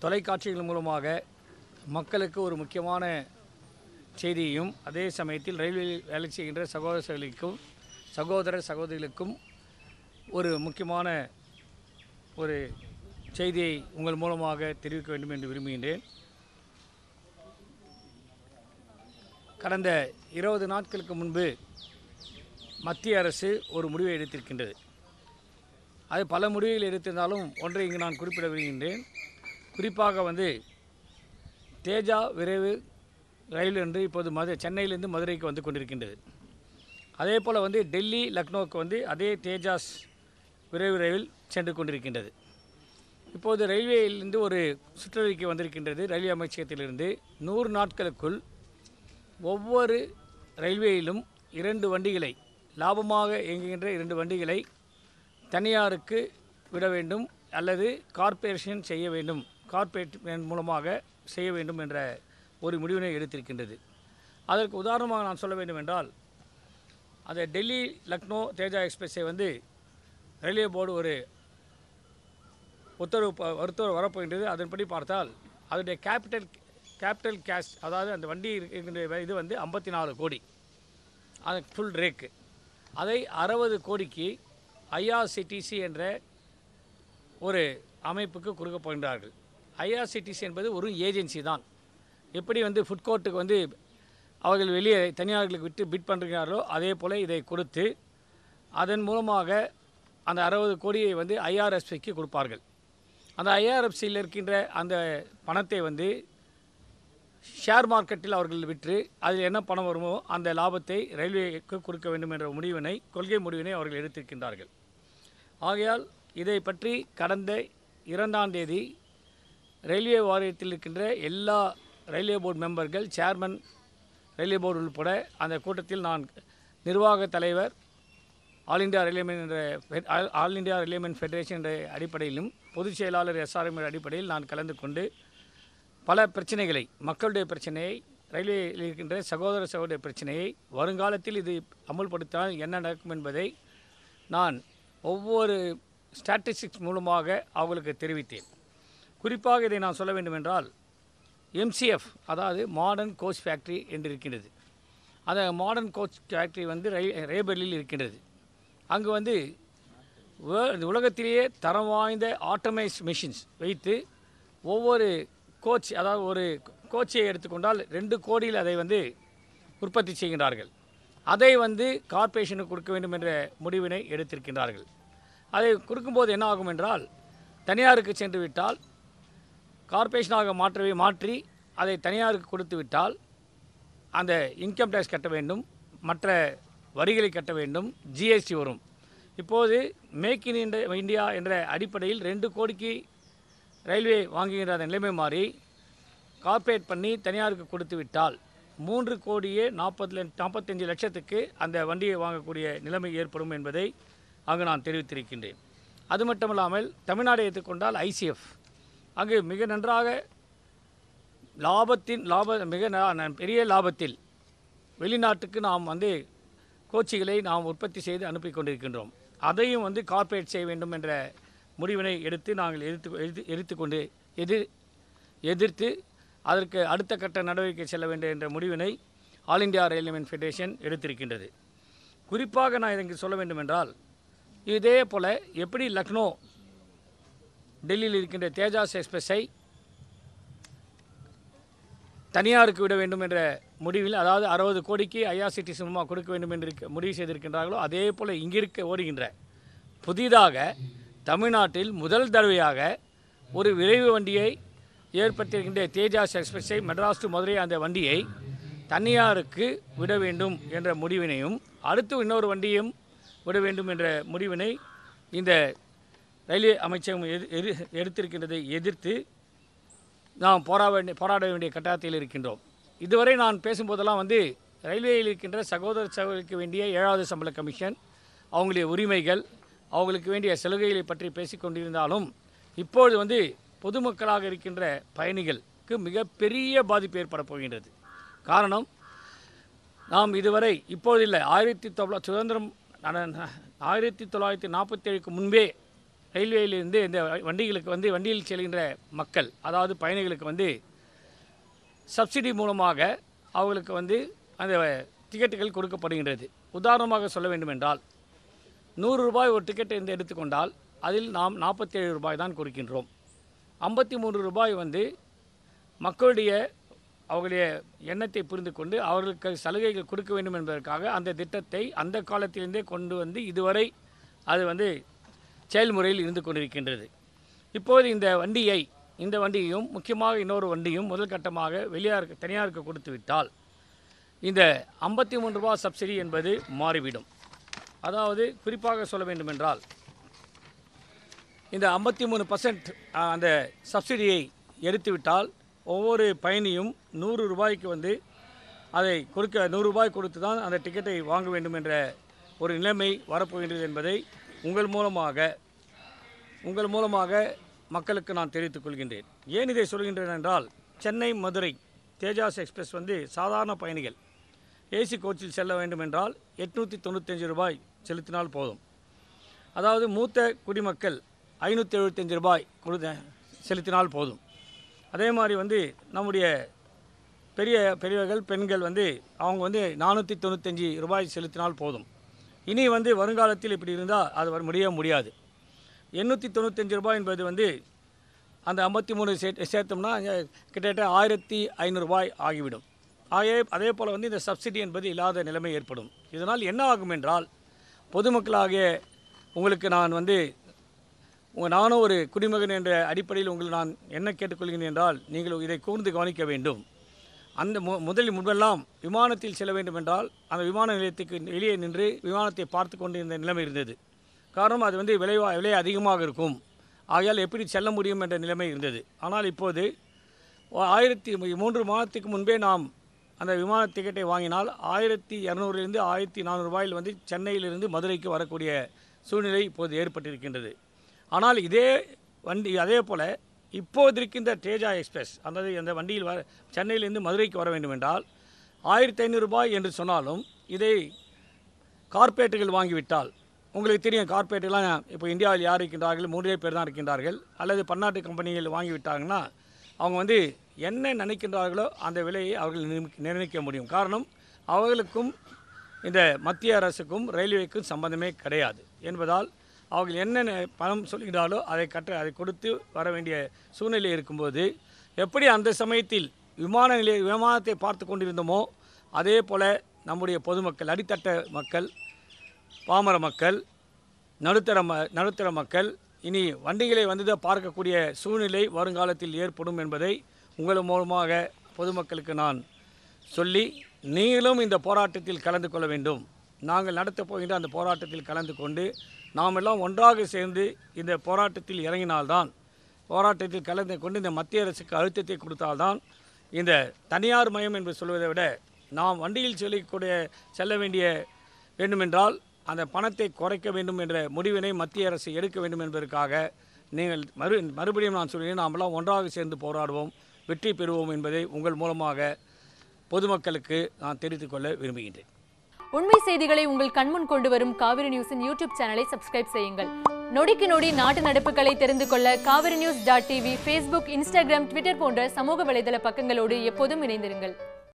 தொலைக்காட்சிகள் மூலமாக மக்களுக்கு ஒரு முக்கியமான செய்தியையும் அதே சமயத்தில் ரயில்வேயில் வேலை செய்கின்ற சகோதர சகோதரிக்கும் சகோதர சகோதரிகளுக்கும் ஒரு முக்கியமான ஒரு செய்தியை உங்கள் மூலமாக தெரிவிக்க வேண்டும் என்று விரும்புகின்றேன் கடந்த இருபது நாட்களுக்கு முன்பு மத்திய அரசு ஒரு முடிவை எடுத்திருக்கின்றது அது பல முடிவுகள் எடுத்திருந்தாலும் ஒன்றை இங்கு நான் குறிப்பிட விரும்புகின்றேன் குறிப்பாக வந்து தேஜா விரைவு ரயில் என்று இப்போது மது சென்னையிலிருந்து மதுரைக்கு வந்து கொண்டிருக்கின்றது அதே போல் வந்து டெல்லி லக்னோவுக்கு வந்து அதே தேஜாஸ் விரைவு ரயில் சென்று கொண்டிருக்கின்றது இப்போது ரயில்வேயிலிருந்து ஒரு சுற்றறிக்கை வந்திருக்கின்றது ரயில்வே அமைச்சகத்திலிருந்து நூறு நாட்களுக்குள் ஒவ்வொரு ரயில்வேயிலும் இரண்டு வண்டிகளை லாபமாக இயங்குகின்ற இரண்டு வண்டிகளை தனியாருக்கு விட வேண்டும் அல்லது கார்ப்பரேஷன் செய்ய வேண்டும் கார்ப்பரேட் மூலமாக செய்ய வேண்டும் என்ற ஒரு முடிவினை எடுத்திருக்கின்றது அதற்கு உதாரணமாக நான் சொல்ல வேண்டும் என்றால் அந்த டெல்லி லக்னோ தேஜா எக்ஸ்பிரஸை வந்து ரயில்வே போர்டு ஒரு உத்தரவு ப- உத்தரவு வரப்போகின்றது அதன்படி பார்த்தால் அதனுடைய கேபிட்டல் கேபிட்டல் கேஷ் அதாவது அந்த வண்டி இருக்கின்ற இது வந்து ஐம்பத்தி நாலு கோடி அது ஃபுல் ரேக்கு அதை அறுபது கோடிக்கு ஐஆர்சிடிசி என்ற ஒரு அமைப்புக்கு கொடுக்க போகின்றார்கள் ஐஆர்சிடிசி என்பது ஒரு ஏஜென்சி தான் எப்படி வந்து ஃபுட் கோர்ட்டுக்கு வந்து அவர்கள் வெளியே தனியார்களுக்கு விட்டு பிட் பண்ணுறார்களோ அதே போல் இதை கொடுத்து அதன் மூலமாக அந்த அறுபது கோடியை வந்து ஐஆர்எஸ்பிக்கு கொடுப்பார்கள் அந்த ஐஆர்எஃப்சியில் இருக்கின்ற அந்த பணத்தை வந்து ஷேர் மார்க்கெட்டில் அவர்கள் விற்று அதில் என்ன பணம் வருமோ அந்த லாபத்தை ரயில்வேக்கு கொடுக்க வேண்டும் என்ற முடிவினை கொள்கை முடிவினை அவர்கள் எடுத்திருக்கின்றார்கள் ஆகையால் இதை பற்றி கடந்த இரண்டாம் தேதி ரயில்வே வாரியத்தில் இருக்கின்ற எல்லா ரயில்வே போர்டு மெம்பர்கள் சேர்மன் ரயில்வே போர்டு உள்பட அந்த கூட்டத்தில் நான் நிர்வாக தலைவர் ஆல் இந்தியா ரயில்வேமேன் என்ற ஃபெ- all- all India railwaymen federation என்ற அடிப்படையிலும் பொதுச் செயலாளர் எஸ்ஆர்எம் என்ற அடிப்படையில் நான் கலந்து கொண்டு பல பிரச்சனைகளை மக்களுடைய பிரச்சனையை ரயில்வேயில் இருக்கின்ற சகோதர சகோதர பிரச்சனையை வருங்காலத்தில் இது அமுல்படுத்தினால் என்ன நடக்கும் என்பதை நான் ஒவ்வொரு ஸ்டாட்டிஸ்டிக்ஸ் மூலமாக அவங்களுக்கு தெரிவித்தேன் குறிப்பாக இதை நான் சொல்ல வேண்டும் என்றால் எம்சிஎஃப் அதாவது மாடர்ன் கோச் ஃபேக்ட்ரி என்று இருக்கின்றது அந்த மாடர்ன் கோச் ஃபேக்ட்ரி வந்து ரயில் ரேபர்லில் இருக்கின்றது அங்கு வந்து வே- இந்த உலகத்திலேயே தரம் வாய்ந்த ஆட்டோமைஸ் மிஷின்ஸ் வைத்து ஒவ்வொரு கோச் அதாவது ஒரு கோச்சை எடுத்துக்கொண்டால் ரெண்டு கோடியில் அதை வந்து உற்பத்தி செய்கின்றார்கள் அதை வந்து கார்ப்பரேஷனுக்கு கொடுக்க வேண்டும் என்ற முடிவினை எடுத்திருக்கின்றார்கள் அதை கொடுக்கும்போது என்ன ஆகும் என்றால் தனியாருக்கு சென்று விட்டால் கார்ப்பரேஷனாக மாற்றவே மாற்றி அதை தனியாருக்கு கொடுத்து விட்டால் அந்த இன்கம் டேக்ஸ் கட்ட வேண்டும் மற்ற வரிகளை கட்ட வேண்டும் ஜிஎஸ்டி வரும் இப்போது மேக் இன் இண்டியா இந்தியா என்ற அடிப்படையில் ரெண்டு கோடிக்கு ரயில்வே வாங்குகின்ற அந்த நிலைமை மாறி கார்ப்பரேட் பண்ணி தனியாருக்கு கொடுத்து விட்டால் மூன்று கோடியே நாற்பது நாற்பத்தஞ்சு லட்சத்துக்கு அந்த வண்டியை வாங்கக்கூடிய நிலைமை ஏற்படும் என்பதை அங்கு நான் தெரிவித்திருக்கின்றேன் அது மட்டுமல்லாமல் தமிழ்நாடு எடுத்துக்கொண்டால் ஐசிஎஃப் அங்கு மிக நன்றாக லாபத்தின் லாப மிக ந- ந- பெரிய லாபத்தில் வெளிநாட்டுக்கு நாம் வந்து கோச்சிகளை நாம் உற்பத்தி செய்து அனுப்பி கொண்டிருக்கின்றோம் அதையும் வந்து கார்ப்பரேட் செய்ய வேண்டும் என்ற முடிவினை எடுத்து நாங்கள் எதிர்த்து எதிர்த்து எதிர்த்து கொண்டு எதிர் எதிர்த்து அதற்கு அடுத்த கட்ட நடவடிக்கை செல்ல வேண்டும் என்ற முடிவினை ஆல் இந்தியா ரயில்வேமேன் ஃபெடரேஷன் எடுத்திருக்கின்றது குறிப்பாக நான் இதற்கு சொல்ல வேண்டும் என்றால் இதே போல் எப்படி லக்னோ டெல்லியில் இருக்கின்ற தேஜாஸ் எக்ஸ்பிரஸை தனியாருக்கு விட வேண்டும் என்ற முடிவில் அதாவது அறுபது கோடிக்கு ஐஆர்சிடி சினிமா கொடுக்க வேண்டும் என்று இருக்க- முடிவு செய்திருக்கின்றார்களோ அதே போல் இங்கிருக்க ஓடுகின்ற புதிதாக தமிழ்நாட்டில் முதல் தடவையாக ஒரு விரைவு வண்டியை ஏற்படுத்தியிருக்கின்ற தேஜாஸ் எக்ஸ்பிரஸை மெட்ராஸ் டு மதுரை அந்த வண்டியை தனியாருக்கு விட வேண்டும் என்ற முடிவினையும் அடுத்து இன்னொரு வண்டியும் விட வேண்டும் என்ற முடிவினை இந்த ரயில்வே அமைச்சகம் எது எது எடுத்திருக்கின்றதை எதிர்த்து நாம் போராட வேண்டிய போராட வேண்டிய கட்டாயத்தில் இருக்கின்றோம் இதுவரை நான் பேசும்போதெல்லாம் வந்து ரயில்வேயில் இருக்கின்ற சகோதர சகோதரிக்கு வேண்டிய ஏழாவது சம்பள கமிஷன் அவங்களுடைய உரிமைகள் அவங்களுக்கு வேண்டிய சலுகைகளை பற்றி பேசிக் கொண்டிருந்தாலும் இப்பொழுது வந்து பொதுமக்களாக இருக்கின்ற பயணிகளுக்கு மிகப்பெரிய பாதிப்பு ஏற்பட போகின்றது காரணம் நாம் இதுவரை இப்போது இல்லை ஆயிரத்தி தொள்ளா சுதந்திரம் நட- ஆயிரத்தி தொள்ளாயிரத்தி நாற்பத்தி ஏழுக்கு முன்பே ரயில்வேயிலிருந்து இந்த வண்டிகளுக்கு வந்து வண்டியில் செல்கின்ற மக்கள் அதாவது பயணிகளுக்கு வந்து சப்சிடி மூலமாக அவங்களுக்கு வந்து அந்த டிக்கெட்டுகள் கொடுக்கப்படுகின்றது உதாரணமாக சொல்ல வேண்டுமென்றால் நூறு ரூபாய் ஒரு டிக்கெட் என்று எடுத்துக்கொண்டால் அதில் நாம் நாற்பத்தேழு ரூபாய் தான் கொடுக்கின்றோம் ஐம்பத்தி மூன்று ரூபாய் வந்து மக்களுடைய அவர்களுடைய எண்ணத்தை புரிந்து கொண்டு அவர்களுக்கு சலுகைகள் கொடுக்க வேண்டும் என்பதற்காக அந்த திட்டத்தை அந்த காலத்திலிருந்தே கொண்டு வந்து இதுவரை அது வந்து செயல்முறையில் இருந்து கொண்டிருக்கின்றது இப்போது இந்த வண்டியை இந்த வண்டியையும் முக்கியமாக இன்னொரு வண்டியும் முதல் கட்டமாக வெளியாருக்கு தனியாருக்கு கொடுத்து விட்டால் இந்த ஐம்பத்தி மூன்று ரூபா சப்சிடி என்பது மாறிவிடும் அதாவது குறிப்பாக சொல்ல வேண்டுமென்றால் இந்த ஐம்பத்தி மூணு பர்சன்ட் அந்த சப்சிடியை எடுத்துவிட்டால் ஒவ்வொரு பயணியும் நூறு ரூபாய்க்கு வந்து அதை கொடுக்க நூறு ரூபாய் கொடுத்து தான் அந்த டிக்கெட்டை வாங்க வேண்டும் என்ற ஒரு நிலைமை வரப்போகின்றது என்பதை உங்கள் மூலமாக உங்கள் மூலமாக மக்களுக்கு நான் தெரிவித்துக் கொள்கின்றேன் ஏன் இதை சொல்கின்றேன் என்றால் சென்னை மதுரை தேஜாஸ் எக்ஸ்பிரஸ் வந்து சாதாரண பயணிகள் ஏசி கோச்சில் செல்ல வேண்டும் என்றால் எட்நூற்றி தொண்ணூத்தஞ்சு ரூபாய் செலுத்தினால் போதும் அதாவது மூத்த குடிமக்கள் ஐநூற்றி எழுபத்தஞ்சு ரூபாய் கொடுத்த செலுத்தினால் போதும் அதே மாதிரி வந்து நம்முடைய பெரிய பெரியவர்கள் பெண்கள் வந்து அவங்க வந்து நானூற்றி தொண்ணூத்தஞ்சு ரூபாய் செலுத்தினால் போதும் இனி வந்து வருங்காலத்தில் இப்படி இருந்தால் அது வர முடிய முடியாது எண்ணூற்றி தொண்ணூத்தஞ்சு ரூபாய் என்பது வந்து அந்த ஐம்பத்தி மூணு சே சேர்த்தோம்னா அங்க கிட்டத்தட்ட ஆயிரத்தி ஐநூறுரூபாய் ஆகிவிடும் ஆகவே அதே போல் வந்து இந்த சப்சிடி என்பது இல்லாத நிலைமை ஏற்படும் இதனால் என்ன ஆகும் என்றால் பொதுமக்களாகிய உங்களுக்கு நான் வந்து உங்க- நானும் ஒரு குடிமகன் என்ற அடிப்படையில் உங்களை நான் என்ன கேட்டுக்கொள்கிறேன் என்றால் நீங்கள் இதை கூர்ந்து கவனிக்க வேண்டும் அந்த மு முதலில் முன்பெல்லாம் விமானத்தில் செல்ல வேண்டும் என்றால் அந்த விமான நிலையத்துக்கு வெளியே நின்று விமானத்தை பார்த்து கொண்டிருந்த நிலைமை இருந்தது காரணம் அது வந்து விலை விலை அதிகமாக இருக்கும் ஆகையால் எப்படி செல்ல முடியும் என்ற நிலைமை இருந்தது ஆனால் இப்போது ஒ- ஆயிரத்தி மூன்று மாதத்துக்கு முன்பே நாம் அந்த விமான டிக்கெட்டை வாங்கினால் ஆயிரத்தி இரநூறுலேருந்து ஆயிரத்தி நானூறு ரூபாயில் வந்து சென்னையிலிருந்து மதுரைக்கு வரக்கூடிய சூழ்நிலை இப்போது ஏற்பட்டிருக்கின்றது ஆனால் இதே வண்டி அதே போல் இப்போது இருக்கின்ற தேஜா எக்ஸ்பிரஸ் அந்த அந்த வண்டியில் வர சென்னையிலிருந்து மதுரைக்கு வர வேண்டும் என்றால் ஆயிரத்தி ஐநூறு ரூபாய் என்று சொன்னாலும் இதை கார்ப்பரேட்டுகள் வாங்கிவிட்டால் உங்களுக்கு தெரியும் கார்ப்பரேட்டுலாம் இப்போ இந்தியாவில் யார் இருக்கின்றார்கள் மூன்றே பேர் தான் இருக்கின்றார்கள் அல்லது பன்னாட்டு கம்பெனிகள் வாங்கிவிட்டாங்கன்னா அவங்க வந்து என்ன நினைக்கின்றார்களோ அந்த விலையை அவர்கள் நிர்ணயிக்க- நிர்ணயிக்க முடியும் காரணம் அவர்களுக்கும் இந்த மத்திய அரசுக்கும் ரயில்வேக்கும் சம்பந்தமே கிடையாது என்பதால் அவர்கள் என்ன நெ- பணம் சொல்கிறாலோ அதை கட்ட அதை கொடுத்து வர வேண்டிய சூழ்நிலை இருக்கும்போது எப்படி அந்த சமயத்தில் விமான நிலைய விமானத்தை பார்த்து கொண்டிருந்தோமோ அதே போல் நம்முடைய பொதுமக்கள் அடித்தட்ட மக்கள் பாமர மக்கள் நடுத்தர ம நடுத்தர மக்கள் இனி வண்டிகளை வந்து பார்க்கக்கூடிய சூழ்நிலை வருங்காலத்தில் ஏற்படும் என்பதை உங்கள் மூலமாக பொதுமக்களுக்கு நான் சொல்லி நீங்களும் இந்த போராட்டத்தில் கலந்து கொள்ள வேண்டும் நாங்கள் நடத்தப் போகின்ற அந்த போராட்டத்தில் கலந்து கொண்டு நாம் எல்லாம் ஒன்றாக சேர்ந்து இந்த போராட்டத்தில் இறங்கினால்தான் போராட்டத்தில் கலந்து கொண்டு இந்த மத்திய அரசுக்கு அழுத்தத்தை கொடுத்தால்தான் இந்த தனியார் மயம் என்று சொல்வதை விட நாம் வண்டியில் செல்லக்கூடிய செல்ல வேண்டிய வேண்டுமென்றால் அந்த பணத்தை குறைக்க வேண்டும் என்ற முடிவினை மத்திய அரசு எடுக்க வேண்டும் என்பதற்காக நீங்கள் மறு மறுபடியும் நான் சொல்கிறேன் நாமெல்லாம் ஒன்றாக சேர்ந்து போராடுவோம் வெற்றி பெறுவோம் என்பதை உங்கள் மூலமாக பொதுமக்களுக்கு நான் தெரிவித்துக் கொள்ள விரும்புகின்றேன் உண்மை செய்திகளை உங்கள் கண்முன் கொண்டு வரும் காவிரி நியூஸின் யூடியூப் சேனலை சப்ஸ்கிரைப் செய்யுங்கள் நொடிக்கு நொடி நாட்டு நடப்புகளை தெரிந்து கொள்ள Kaveri news dot TV Facebook Instagram Twitter போன்ற சமூக வலைதள பக்கங்களோடு எப்போதும் இணைந்திருங்கள்